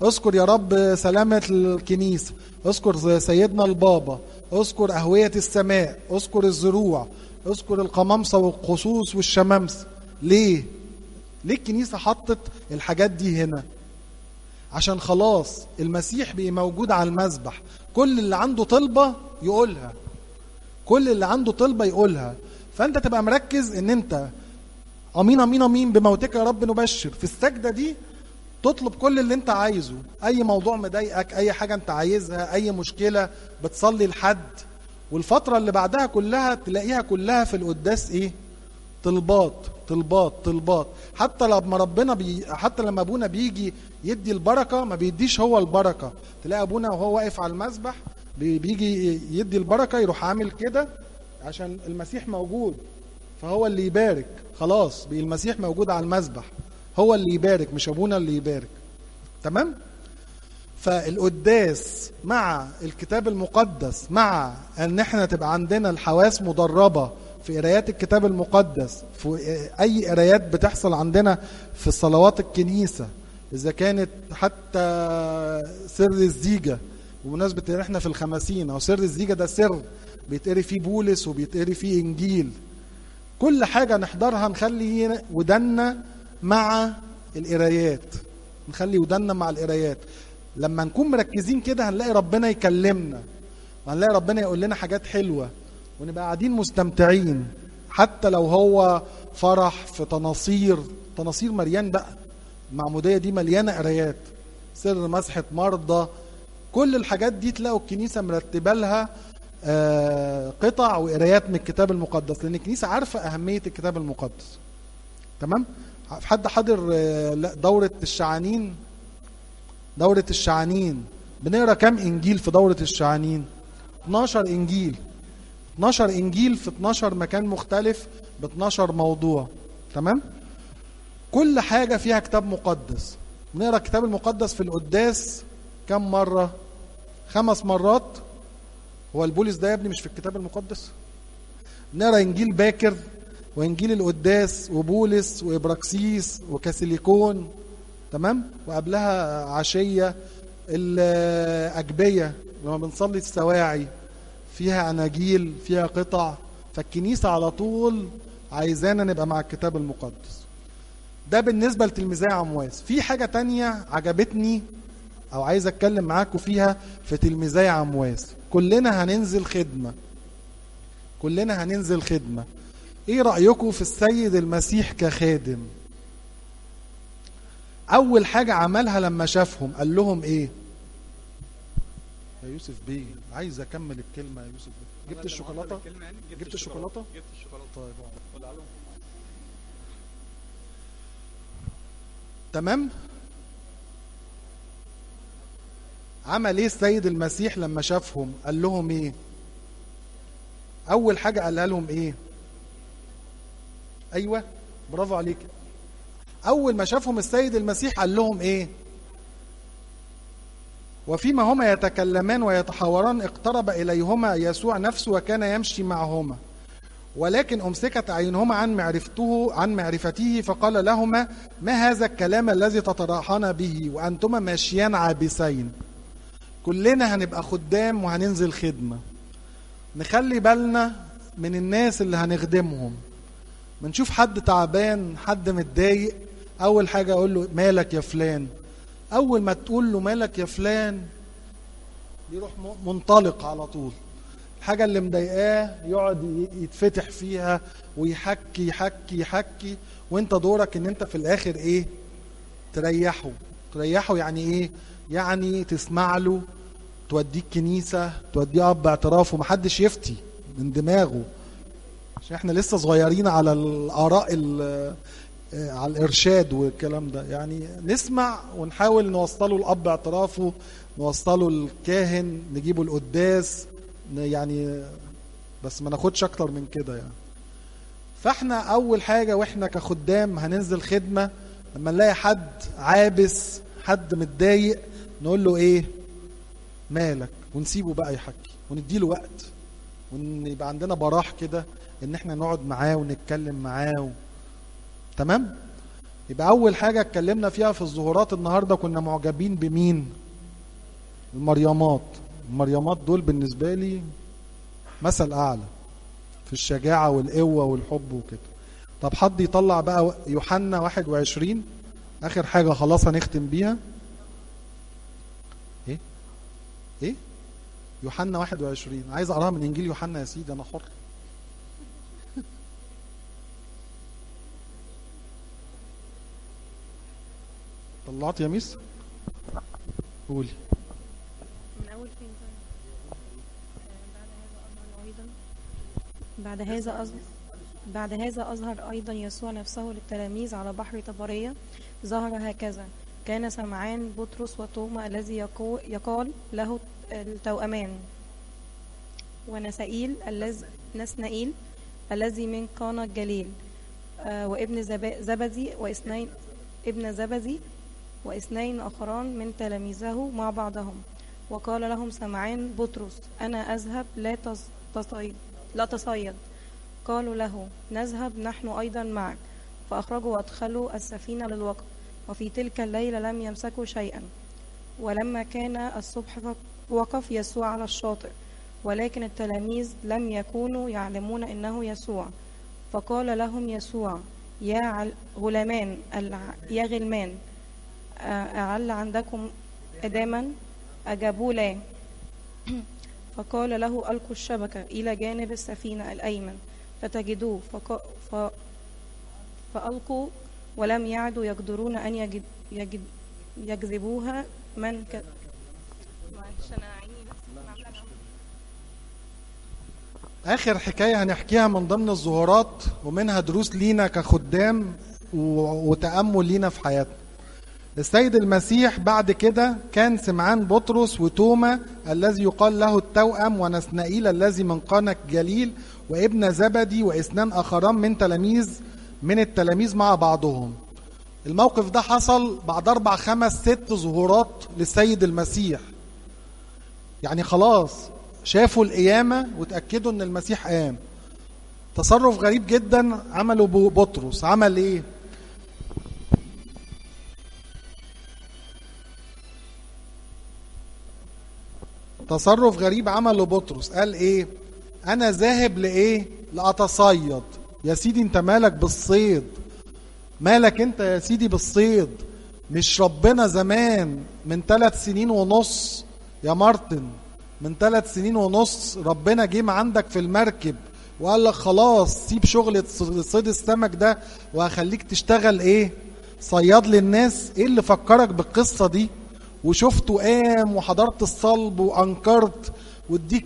اذكر يا رب سلامة الكنيسة اذكر سيدنا البابا اذكر أهوية السماء اذكر الزروع اذكر القمامسة والقصوص والشمامسة ليه؟ ليه الكنيسة حطت الحاجات دي هنا؟ عشان خلاص المسيح بقى موجود على المذبح كل اللي عنده طلبة يقولها كل اللي عنده طلبة يقولها فانت تبقى مركز ان انت امين امين امين بموتك يا رب نبشر في السجدة دي تطلب كل اللي انت عايزه اي موضوع مضايقك اي حاجة انت عايزها اي مشكلة بتصلي لحد والفترة اللي بعدها كلها تلاقيها كلها في القداس ايه طلبات طلبات طلبات حتى لما ربنا بي حتى لما ابونا بيجي يدي البركه ما بيديش هو البركه تلاقي ابونا وهو واقف على المذبح بي- بيجي يدي البركه يروح عامل كده عشان المسيح موجود فهو اللي يبارك خلاص بي- المسيح موجود على المذبح هو اللي يبارك مش ابونا اللي يبارك تمام فالقداس مع الكتاب المقدس مع ان احنا تبقى عندنا الحواس مدربه في قرايات الكتاب المقدس في اي قرايات بتحصل عندنا في صلوات الكنيسه اذا كانت حتى سر الزيجه بمناسبه ان احنا في الخمسين او سر الزيجه ده سر بيتقري فيه بولس وبيتقري فيه انجيل كل حاجه نحضرها نخلي ودنا مع القرايات نخلي ودنا مع القرايات لما نكون مركزين كده هنلاقي ربنا يكلمنا وهنلاقي ربنا يقول لنا حاجات حلوه ونبقى قاعدين مستمتعين حتى لو هو فرح في تناصير تناصير مليان بقى المعموديه دي مليانه قرايات سر مسحه مرضى كل الحاجات دي تلاقوا الكنيسه مرتبه لها آه، قطع وقرايات من الكتاب المقدس لان الكنيسه عارفه اهميه الكتاب المقدس تمام في حد حاضر آه، لا، دوره الشعانين دوره الشعانين بنقرا كام انجيل في دوره الشعانين 12 انجيل 12 انجيل في 12 مكان مختلف ب 12 موضوع تمام كل حاجه فيها كتاب مقدس بنقرا الكتاب المقدس في القداس كم مره خمس مرات هو البولس ده يا ابني مش في الكتاب المقدس نقرا انجيل باكر وانجيل القداس وبولس وابراكسيس وكاسيليكون تمام وقبلها عشيه الاجبيه لما بنصلي السواعي فيها اناجيل فيها قطع فالكنيسه على طول عايزانا نبقى مع الكتاب المقدس ده بالنسبه لتلميذي عمواس في حاجه تانية عجبتني او عايز اتكلم معاكم فيها في تلميذي عمواس كلنا هننزل خدمه كلنا هننزل خدمه ايه رايكم في السيد المسيح كخادم اول حاجه عملها لما شافهم قال لهم ايه يا يوسف بيه عايز اكمل الكلمه يا يوسف بيه جبت الشوكولاته جبت الشوكولاته جبت الشوكولاته طيب قول عليهم تمام عمل ايه السيد المسيح لما شافهم قال لهم ايه اول حاجه قالها لهم ايه ايوه برافو عليك اول ما شافهم السيد المسيح قال لهم ايه وفيما هما يتكلمان ويتحاوران اقترب اليهما يسوع نفسه وكان يمشي معهما ولكن امسكت عينهما عن معرفته عن معرفته فقال لهما ما هذا الكلام الذي تتراحان به وانتما ماشيان عابسين كلنا هنبقى خدام وهننزل خدمه نخلي بالنا من الناس اللي هنخدمهم بنشوف حد تعبان حد متضايق اول حاجه اقول له مالك يا فلان اول ما تقول له مالك يا فلان يروح م- منطلق على طول الحاجه اللي مضايقاه يقعد ي- يتفتح فيها ويحكي يحكي يحكي وانت دورك ان انت في الاخر ايه تريحه تريحه يعني ايه يعني تسمع له توديه الكنيسه توديه اب اعتراف ومحدش يفتي من دماغه عشان احنا لسه صغيرين على الاراء ال- آه، على الارشاد والكلام ده يعني نسمع ونحاول نوصله الاب اعترافه نوصله الكاهن نجيبه القداس ن- يعني بس ما ناخدش اكتر من كده يعني فاحنا اول حاجه واحنا كخدام هننزل خدمه لما نلاقي حد عابس حد متضايق نقول له ايه مالك ونسيبه بقى يحكي ونديله وقت ويبقى عندنا براح كده ان احنا نقعد معاه ونتكلم معاه و... تمام يبقى اول حاجه اتكلمنا فيها في الظهورات النهارده كنا معجبين بمين المريمات المريمات دول بالنسبه لي مثل اعلى في الشجاعه والقوه والحب وكده طب حد يطلع بقى يوحنا 21 اخر حاجه خلاص هنختم بيها ايه ايه يوحنا 21 عايز اقراها من انجيل يوحنا يا سيدي انا حر طلعت يا ميس قولي من أول فين طيب؟ آه، بعد هذا أظهر أيضا بعد هذا أظهر بعد هذا أظهر أيضا يسوع نفسه للتلاميذ على بحر طبرية ظهر هكذا كان سمعان بطرس وتوما الذي يقو- يقال له التوأمان ونسائيل الذي نسنائيل الذي من قانا الجليل آه، وابن زب- زبدي واثنين ابن زبدي واثنين آخران من تلاميذه مع بعضهم وقال لهم سمعان بطرس أنا أذهب لا تص- تصيد لا تصيد قالوا له نذهب نحن أيضا معك فأخرجوا وأدخلوا السفينة للوقت وفي تلك الليلة لم يمسكوا شيئا ولما كان الصبح وقف يسوع على الشاطئ ولكن التلاميذ لم يكونوا يعلمون إنه يسوع فقال لهم يسوع يا عل- غلامان الع- يا غلمان أ- أعل عندكم إداما أجابوا لا فقال له ألقوا الشبكة إلى جانب السفينة الأيمن فتجدوه فق... ف... فألقوا ولم يعدوا يقدرون أن يجد... يجد... يجذبوها من ك... معلش أنا عيني بس عاملة جو. اخر حكايه هنحكيها من ضمن الظهورات ومنها دروس لينا كخدام و- وتامل لينا في حياتنا السيد المسيح بعد كده كان سمعان بطرس وتوما الذي يقال له التوأم ونسنائيل الذي من قانا الجليل وابن زبدي واثنان اخران من تلاميذ من التلاميذ مع بعضهم الموقف ده حصل بعد اربع خمس ست ظهورات للسيد المسيح يعني خلاص شافوا القيامة وتأكدوا ان المسيح قام تصرف غريب جدا عمله بو- بطرس عمل ايه تصرف غريب عمله بطرس قال ايه انا ذاهب لايه لاتصيد يا سيدي انت مالك بالصيد مالك انت يا سيدي بالصيد مش ربنا زمان من ثلاث سنين ونص يا مارتن من ثلاث سنين ونص ربنا جه عندك في المركب وقال لك خلاص سيب شغل صيد السمك ده وهخليك تشتغل ايه صياد للناس ايه اللي فكرك بالقصة دي وشفته قام وحضرت الصلب وانكرت واديك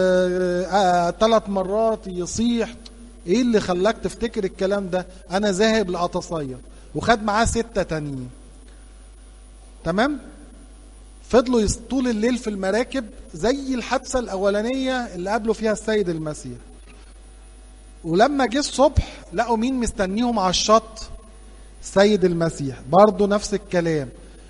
ثلاث مرات يصيح ايه اللي خلاك تفتكر الكلام ده انا ذاهب لاتصيد وخد معاه ستة تانيين تمام فضلوا يس- طول الليل في المراكب زي الحادثة الأولانية اللي قابلوا فيها السيد المسيح ولما جه الصبح لقوا مين مستنيهم على الشط السيد المسيح برضه نفس الكلام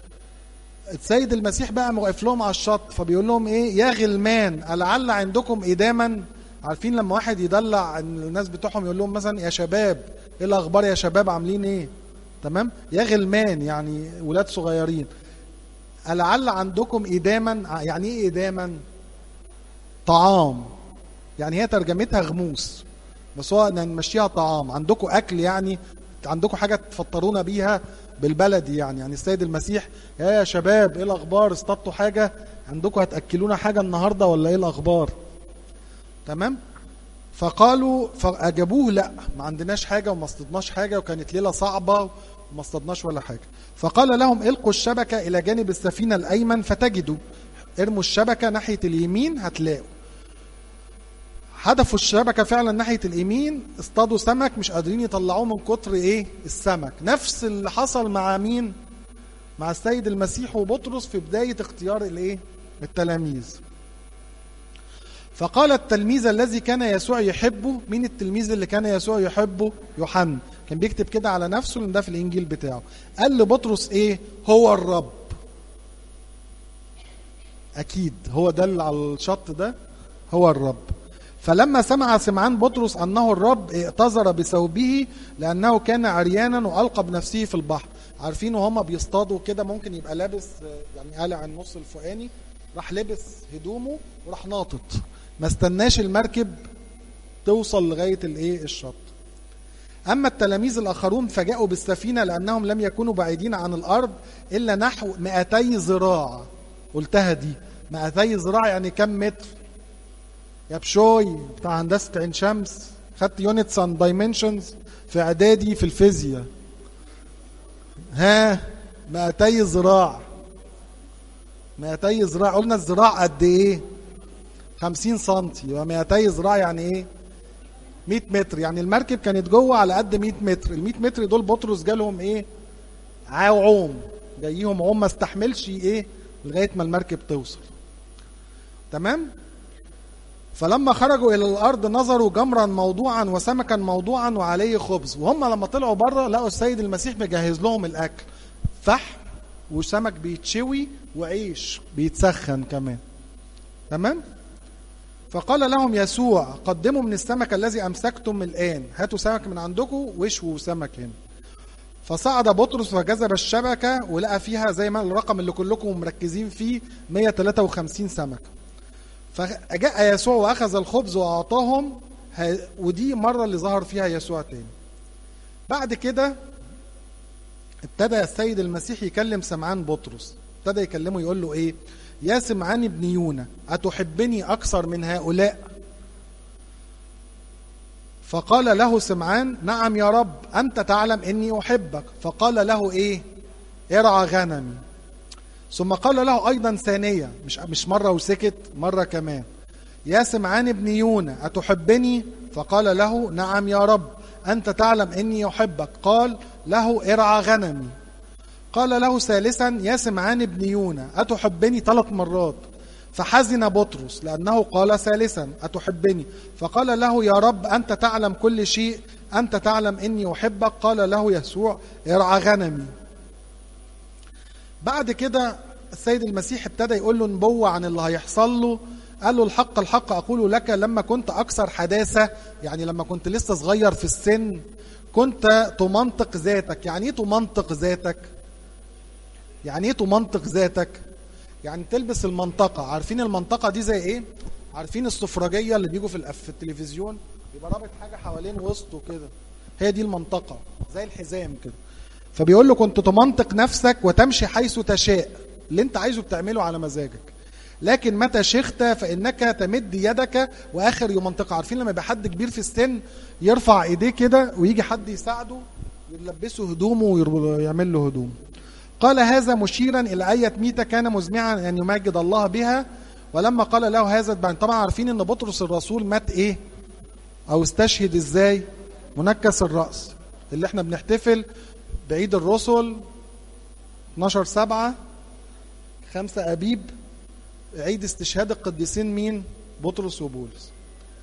السيد المسيح بقى واقف لهم على الشط فبيقول لهم ايه يا غلمان ألعل عندكم إداما عارفين لما واحد يدلع الناس بتوعهم يقول لهم مثلا يا شباب ايه الاخبار يا شباب عاملين ايه تمام يا غلمان يعني ولاد صغيرين ألعل عندكم إداما يعني إيه إداما طعام يعني هي ترجمتها غموس بس هو نمشيها طعام عندكم أكل يعني عندكم حاجة تفطرونا بيها بالبلدي يعني يعني السيد المسيح يا يا شباب ايه الاخبار اصطادتوا حاجة عندكم هتأكلونا حاجة النهاردة ولا ايه الاخبار تمام فقالوا فأجابوه لا ما عندناش حاجة وما اصطدناش حاجة وكانت ليلة صعبة وما اصطدناش ولا حاجة فقال لهم القوا الشبكة إلى جانب السفينة الأيمن فتجدوا ارموا الشبكة ناحية اليمين هتلاقوا هدفوا الشبكة فعلا ناحية اليمين اصطادوا سمك مش قادرين يطلعوه من كتر ايه السمك نفس اللي حصل مع مين مع السيد المسيح وبطرس في بداية اختيار الايه التلاميذ فقال التلميذ الذي كان يسوع يحبه مين التلميذ اللي كان يسوع يحبه يوحنا كان بيكتب كده على نفسه لان ده في الانجيل بتاعه قال لبطرس ايه هو الرب اكيد هو ده اللي على الشط ده هو الرب فلما سمع سمعان بطرس انه الرب ائتذر بثوبه لانه كان عريانا والقى بنفسه في البحر عارفين وهم بيصطادوا كده ممكن يبقى لابس آه، يعني قالع النص الفوقاني راح لبس هدومه وراح ناطط ما استناش المركب توصل لغايه الايه الشط اما التلاميذ الاخرون فجاءوا بالسفينه لانهم لم يكونوا بعيدين عن الارض الا نحو 200 ذراع قلتها دي 200 ذراع يعني كم متر يا بشوي بتاع هندسه عين شمس خدت يونتس اند دايمنشنز في اعدادي في الفيزياء ها 200 ذراع 200 ذراع قلنا الذراع قد ايه 50 سم يبقى 200 ذراع يعني ايه 100 متر يعني المركب كانت جوه على قد 100 متر ال 100 متر دول بطرس جالهم ايه عوم جايهم عوم ما استحملش ايه لغايه ما المركب توصل تمام فلما خرجوا الى الارض نظروا جمرا موضوعا وسمكا موضوعا وعليه خبز وهم لما طلعوا بره لقوا السيد المسيح مجهز لهم الاكل فحم وسمك بيتشوي وعيش بيتسخن كمان تمام فقال لهم يسوع قدموا من السمك الذي امسكتم الان هاتوا سمك من عندكم واشووا سمك هنا فصعد بطرس وجذب الشبكه ولقى فيها زي ما الرقم اللي كلكم مركزين فيه 153 سمكه فجاء يسوع واخذ الخبز واعطاهم ه- ودي المره اللي ظهر فيها يسوع تاني بعد كده ابتدى السيد المسيح يكلم سمعان بطرس ابتدى يكلمه يقول له ايه يا سمعان ابن يونا اتحبني اكثر من هؤلاء فقال له سمعان نعم يا رب انت تعلم اني احبك فقال له ايه ارعى غنمي ثم قال له ايضا ثانيه مش مش مره وسكت مره كمان يا سمعان ابن يونا اتحبني فقال له نعم يا رب انت تعلم اني احبك قال له ارعى غنمي قال له ثالثا يا سمعان ابن يونا اتحبني ثلاث مرات فحزن بطرس لانه قال ثالثا اتحبني فقال له يا رب انت تعلم كل شيء انت تعلم اني احبك قال له يسوع ارعى غنمي بعد كده السيد المسيح ابتدى يقول له نبوة عن اللي هيحصل له قال له الحق الحق أقول لك لما كنت أكثر حداثة يعني لما كنت لسه صغير في السن كنت تمنطق ذاتك يعني ايه تمنطق ذاتك يعني ايه تمنطق ذاتك يعني تلبس المنطقة عارفين المنطقة دي زي ايه عارفين السفرجية اللي بيجوا في الأف- في التلفزيون يبقى رابط حاجة حوالين وسطه كده هي دي المنطقة زي الحزام كده فبيقول له كنت تمنطق نفسك وتمشي حيث تشاء اللي انت عايزه بتعمله على مزاجك لكن متى شخت فانك تمد يدك واخر يمنطق عارفين لما يبقى حد كبير في السن يرفع ايديه كده ويجي حد يساعده يلبسه هدومه ويعمل له هدوم قال هذا مشيرا الى اية ميتة كان مزمعا ان يمجد الله بها ولما قال له هذا اتبعني طبعا عارفين ان بطرس الرسول مات ايه او استشهد ازاي منكس الراس اللي احنا بنحتفل بعيد الرسل 12 سبعة خمسة أبيب عيد استشهاد القديسين مين بطرس وبولس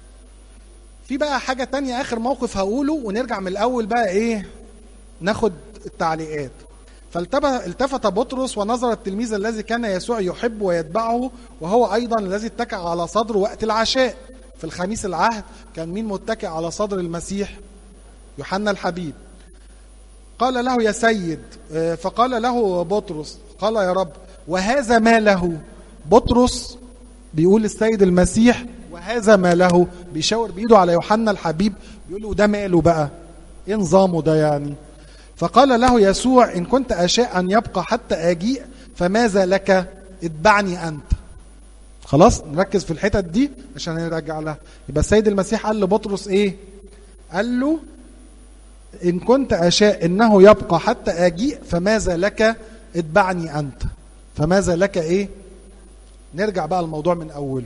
في بقى حاجة تانية آخر موقف هقوله ونرجع من الأول بقى إيه ناخد التعليقات فالتفت بطرس ونظر التلميذ الذي كان يسوع يحب ويتبعه وهو أيضا الذي اتكأ على صدره وقت العشاء في الخميس العهد كان مين متكئ على صدر المسيح يوحنا الحبيب قال له يا سيد آه، فقال له بطرس قال يا رب وهذا ما له بطرس بيقول السيد المسيح وهذا ما له بيشاور بايده على يوحنا الحبيب بيقول له ده ماله بقى ايه نظامه ده يعني فقال له يسوع ان كنت اشاء ان يبقى حتى اجيء فماذا لك اتبعني انت خلاص نركز في الحتت دي عشان نرجع لها يبقى السيد المسيح قال لبطرس ايه قال له إن كنت أشاء إنه يبقى حتى أجيء فماذا لك اتبعني أنت فماذا لك إيه نرجع بقى الموضوع من أوله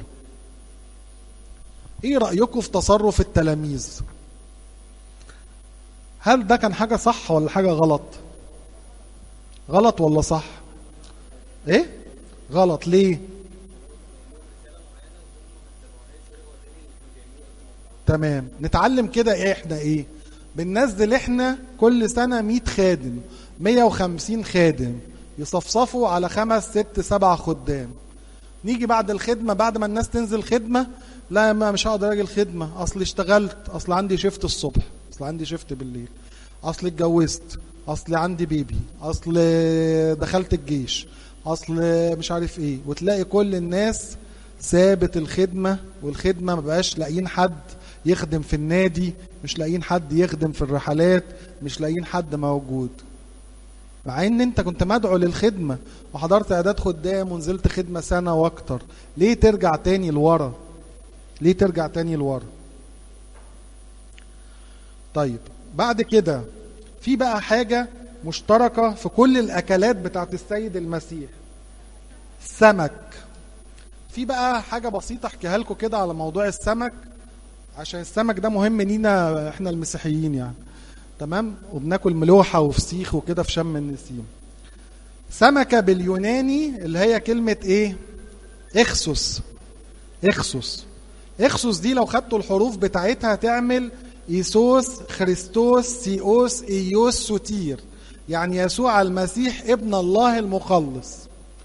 إيه رأيكم في تصرف التلاميذ هل ده كان حاجة صح ولا حاجة غلط غلط ولا صح إيه غلط ليه تمام نتعلم كده إيه احنا ايه بننزل احنا كل سنة 100 خادم 150 خادم يصفصفوا على خمس ست سبع خدام نيجي بعد الخدمة بعد ما الناس تنزل خدمة لا ما مش هقدر اجي الخدمه اصل اشتغلت اصل عندي شيفت الصبح اصل عندي شيفت بالليل اصل اتجوزت اصل عندي بيبي اصل دخلت الجيش اصل مش عارف ايه وتلاقي كل الناس سابت الخدمه والخدمه ما بقاش لاقيين حد يخدم في النادي مش لاقيين حد يخدم في الرحلات مش لاقيين حد موجود مع ان انت كنت مدعو للخدمه وحضرت اعداد خدام ونزلت خدمه سنه واكتر ليه ترجع تاني لورا ليه ترجع تاني لورا طيب بعد كده في بقى حاجه مشتركه في كل الاكلات بتاعت السيد المسيح السمك في بقى حاجه بسيطه احكيها لكم كده على موضوع السمك عشان السمك ده مهم لينا احنا المسيحيين يعني تمام وبناكل ملوحه وفسيخ وكده في شم النسيم سمكه باليوناني اللي هي كلمه ايه اخسوس اخسوس اخسوس دي لو خدتوا الحروف بتاعتها تعمل ايسوس خريستوس سيوس ايوس سوتير يعني يسوع المسيح ابن الله المخلص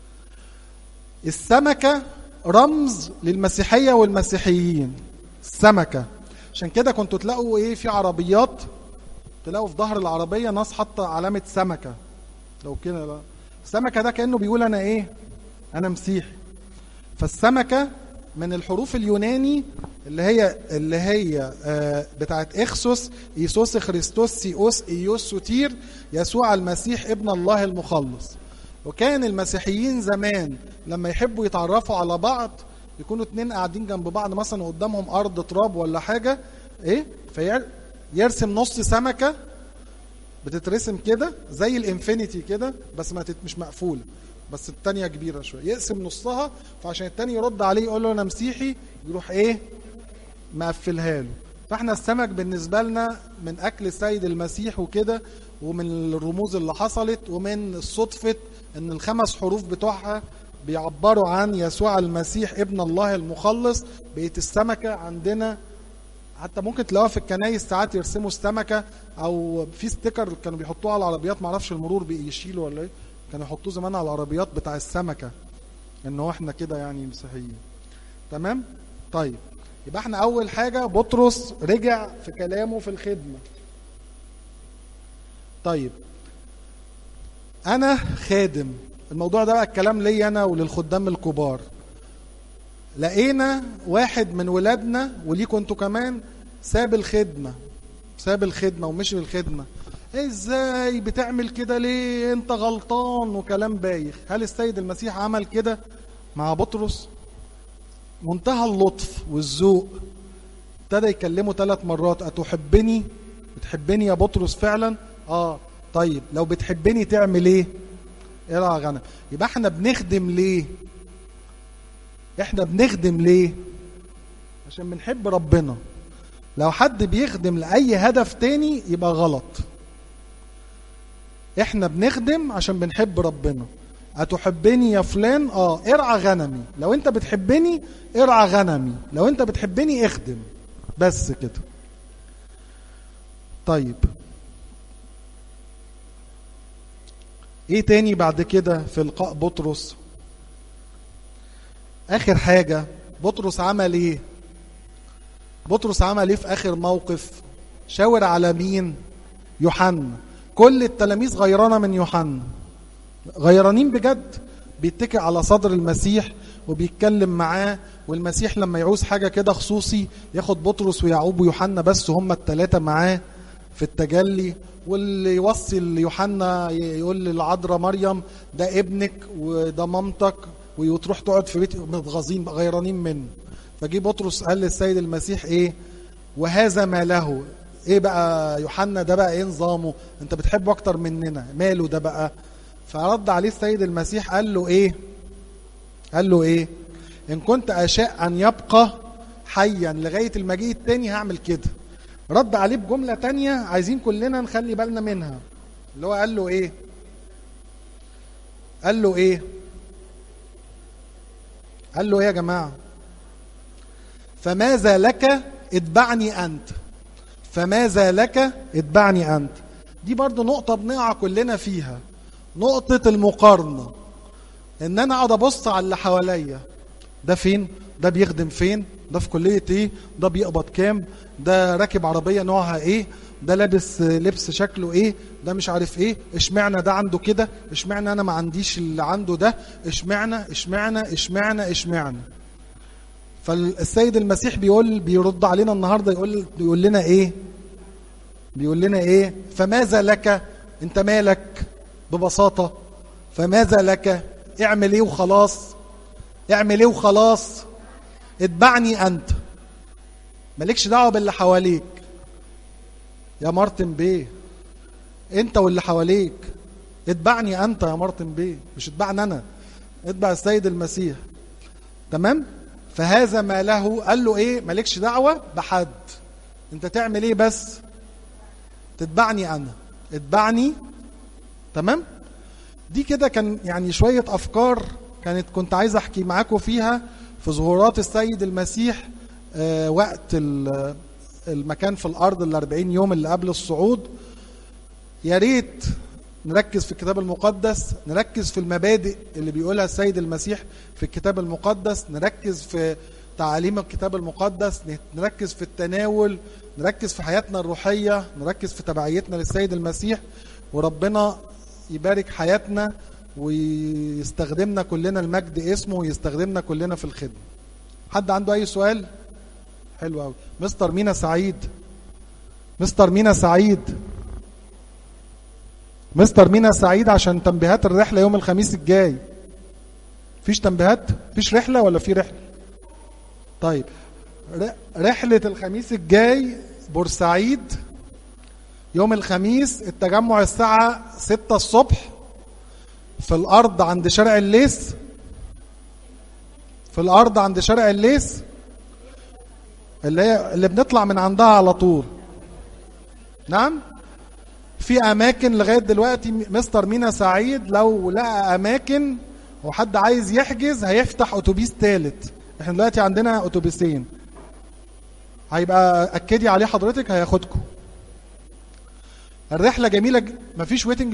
السمكه رمز للمسيحيه والمسيحيين السمكه عشان كده كنتوا تلاقوا ايه في عربيات تلاقوا في ظهر العربيه ناس حاطه علامه سمكه لو كده بقى السمكه ده كانه بيقول انا ايه انا مسيحي فالسمكه من الحروف اليوناني اللي هي اللي هي آه بتاعت اخسوس ايسوس خريستوس سيوس ايوس سوتير يسوع المسيح ابن الله المخلص وكان المسيحيين زمان لما يحبوا يتعرفوا على بعض يكونوا اتنين قاعدين جنب بعض مثلا قدامهم ارض تراب ولا حاجه ايه فيرسم نص سمكه بتترسم كده زي الانفينيتي كده بس ما تت- مش مقفوله بس التانية كبيرة شوية يقسم نصها فعشان التاني يرد عليه يقول له أنا مسيحي يروح إيه مقفلها له فاحنا السمك بالنسبة لنا من أكل السيد المسيح وكده ومن الرموز اللي حصلت ومن صدفة إن الخمس حروف بتوعها بيعبروا عن يسوع المسيح ابن الله المخلص بقت السمكة عندنا حتى ممكن تلاقوها في الكنايس ساعات يرسموا السمكه او في ستيكر كانوا بيحطوه على العربيات معرفش المرور بيشيله ولا ايه كانوا يحطوه زمان على العربيات بتاع السمكه ان هو احنا كده يعني مسيحيين تمام طيب يبقى احنا اول حاجه بطرس رجع في كلامه في الخدمه طيب انا خادم الموضوع ده بقى الكلام ليا انا وللخدام الكبار لقينا واحد من ولادنا وليكوا انتوا كمان ساب الخدمة ساب الخدمة ومشي في الخدمة ازاي بتعمل كده ليه انت غلطان وكلام بايخ هل السيد المسيح عمل كده مع بطرس منتهى اللطف والذوق ابتدى يكلمه ثلاث مرات اتحبني بتحبني يا بطرس فعلا اه طيب لو بتحبني تعمل ايه ارعى غنم يبقى احنا بنخدم ليه احنا بنخدم ليه عشان بنحب ربنا لو حد بيخدم لأي هدف تاني يبقى غلط احنا بنخدم عشان بنحب ربنا هتحبني يا فلان اه ارعى غنمي لو انت بتحبني ارعى غنمي لو انت بتحبني اخدم بس كده طيب ايه تاني بعد كده في لقاء بطرس اخر حاجة بطرس عمل ايه بطرس عمل ايه في اخر موقف شاور على مين يوحنا كل التلاميذ غيرانة من يوحنا غيرانين بجد بيتكئ على صدر المسيح وبيتكلم معاه والمسيح لما يعوز حاجة كده خصوصي ياخد بطرس ويعقوب ويوحنا بس هم التلاتة معاه في التجلي واللي يوصي ليوحنا يقول للعذراء مريم ده ابنك وده مامتك وتروح تقعد في بيت متغاظين غيرانين منه فجي بطرس قال للسيد المسيح ايه وهذا ما له ايه بقى يوحنا ده بقى ايه نظامه انت بتحبه اكتر مننا ماله ده بقى فرد عليه السيد المسيح قال له ايه قال له ايه ان كنت اشاء ان يبقى حيا لغايه المجيء التاني هعمل كده رد عليه بجمله تانية عايزين كلنا نخلي بالنا منها اللي هو قال له ايه قال له ايه قال له ايه يا جماعه فماذا لك اتبعني انت فماذا لك اتبعني انت دي برضو نقطه بنقع كلنا فيها نقطه المقارنه ان انا اقعد ابص على اللي حواليا ده فين ده بيخدم فين ده في كليه ايه ده بيقبض كام ده راكب عربيه نوعها ايه ده لابس لبس شكله ايه ده مش عارف ايه اشمعنى ده عنده كده اشمعنى انا ما عنديش اللي عنده ده اشمعنى اشمعنى اشمعنى اشمعنى فالسيد المسيح بيقول بيرد علينا النهارده يقول بيقول لنا ايه بيقول لنا ايه فماذا لك انت مالك ببساطه فماذا لك اعمل ايه وخلاص اعمل ايه وخلاص اتبعني انت مالكش دعوه باللي حواليك يا مارتن بيه انت واللي حواليك اتبعني انت يا مارتن بيه مش اتبعني انا اتبع السيد المسيح تمام فهذا ما له قال له ايه مالكش دعوه بحد انت تعمل ايه بس تتبعني انا اتبعني تمام دي كده كان يعني شويه افكار كانت كنت عايز احكي معاكم فيها في ظهورات السيد المسيح آه وقت ال- المكان في الارض ال 40 يوم اللي قبل الصعود يا ريت نركز في الكتاب المقدس نركز في المبادئ اللي بيقولها السيد المسيح في الكتاب المقدس نركز في تعاليم الكتاب المقدس نركز في التناول نركز في حياتنا الروحية نركز في تبعيتنا للسيد المسيح وربنا يبارك حياتنا ويستخدمنا كلنا المجد اسمه ويستخدمنا كلنا في الخدمة حد عنده أي سؤال؟ حلو قوي مستر مينا سعيد مستر مينا سعيد مستر مينا سعيد عشان تنبيهات الرحله يوم الخميس الجاي فيش تنبيهات فيش رحله ولا في رحله طيب ر- رحله الخميس الجاي بورسعيد يوم الخميس التجمع الساعه 6 الصبح في الارض عند شارع الليس في الارض عند شارع الليس اللي هي اللي بنطلع من عندها على طول نعم في اماكن لغايه دلوقتي مستر مينا سعيد لو لقى اماكن وحد عايز يحجز هيفتح اتوبيس ثالث احنا دلوقتي عندنا اتوبيسين هيبقى اكدي عليه حضرتك هياخدكم الرحله جميله ج- مفيش ويتنج